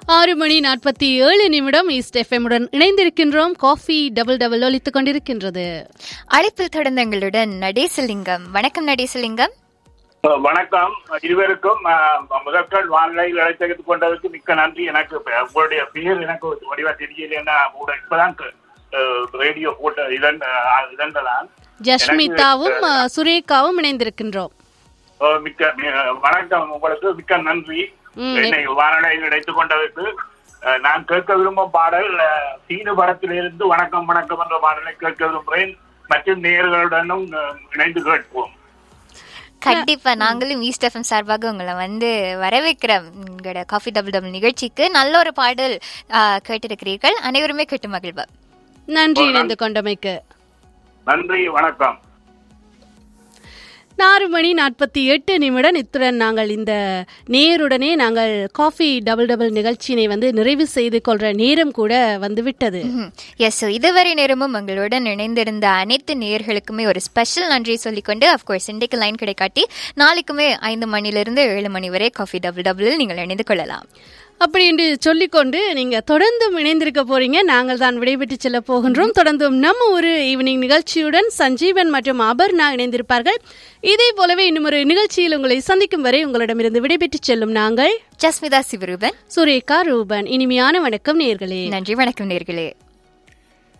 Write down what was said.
ஆறு மணி நாற்பத்தி ஏழு நிமிடம் ஈஸ்ட் எஃப்எம்முடன் இணைந்திருக்கின்றோம் காஃபி டபுள் டபுள் ஒலித்துக் கொண்டிருக்கின்றது அழைப்பில் தொடர்ந்த எங்களுடன் நடேசலிங்கம் வணக்கம் நடேசலிங்கம் வணக்கம் இருவருக்கும் அஹ், முதற்கண் வானிலையில் அழைத்தெடுத்துக் கொண்டதற்கு மிக்க நன்றி எனக்கு இப்ப உங்களுடைய பெயர் எனக்கு வடிவா தெரியலன்னா கூட இப்பதான் ரேடியோ போட்ட இதன் அஹ், இதன்றதான் ஜஸ்மிதாவும் அஹ், சுரேகாவும் இணைந்திருக்கின்றோம் அஹ், மிக்க மி- வணக்கம் உங்களுக்கு மிக்க நன்றி ம். என்னை வானிலையில் இணைத்துக் கொண்டதற்கு அஹ், நான் கேட்க விரும்பும் பாடல் அஹ், சீனு படத்திலிருந்து வணக்கம் வணக்கம் என்ற பாடலை கேட்க விரும்புகிறேன் மற்றும் நேயர்களுடனும் அஹ், இணைந்து கேட்போம் கண்டிப்பா நாங்களும் ஈஸ்ட் எஃப்எம் சார்பாக உங்களை வந்து வரவேற்கிறோம் உங்களோட காஃபி டபுள் டபுள் நிகழ்ச்சிக்கு நல்ல ஒரு பாடல் ஆ, கேட்டிருக்கிறீர்கள் அனைவருமே கேட்டு மகிழ்வோம் நன்றி இணைந்து கொண்டமைக்கு நன்றி வணக்கம் ஆறு மணி நாற்பத்தி எட்டு நிமிடம் இத்துடன் நாங்கள் இந்த நேருடனே நாங்கள் காஃபி டபுள் டபுள் நிகழ்ச்சியினை வந்து நிறைவு செய்து கொள்ற நேரம் கூட வந்து விட்டது எஸ் இதுவரை நேரமும் உங்களுடன் இணைந்திருந்த அனைத்து நேயர்களுக்குமே ஒரு ஸ்பெஷல் நன்றி சொல்லிக்கொண்டு அஃப்கோர்ஸ் இன்றைக்கு லைன் கிடைக்காட்டி நாளைக்குமே ஐந்து மணிலிருந்து ஏழு மணி வரை காஃபி டபுள் டபுள் நீங்கள் இணைந்து கொள்ளலாம் அப்படி என்று சொல்லிக்கொண்டு நீங்க தொடர்ந்தும் இணைந்திருக்க போறீங்க நாங்கள் தான் விடைபெற்று செல்ல போகின்றோம் தொடர்ந்தும் நம்ம ஒரு ஈவினிங் நிகழ்ச்சியுடன் சஞ்சீவன் மற்றும் அபர்ணா இணைந்திருப்பார்கள் இதே போலவே இன்னும் ஒரு நிகழ்ச்சியில் உங்களை சந்திக்கும் வரை உங்களிடமிருந்து விடைபெற்று செல்லும் நாங்கள் ஜஸ்மிதா சிவரூபன் சுரேகா ரூபன் இனிமையான வணக்கம் நேர்களே நன்றி வணக்கம் நேர்களே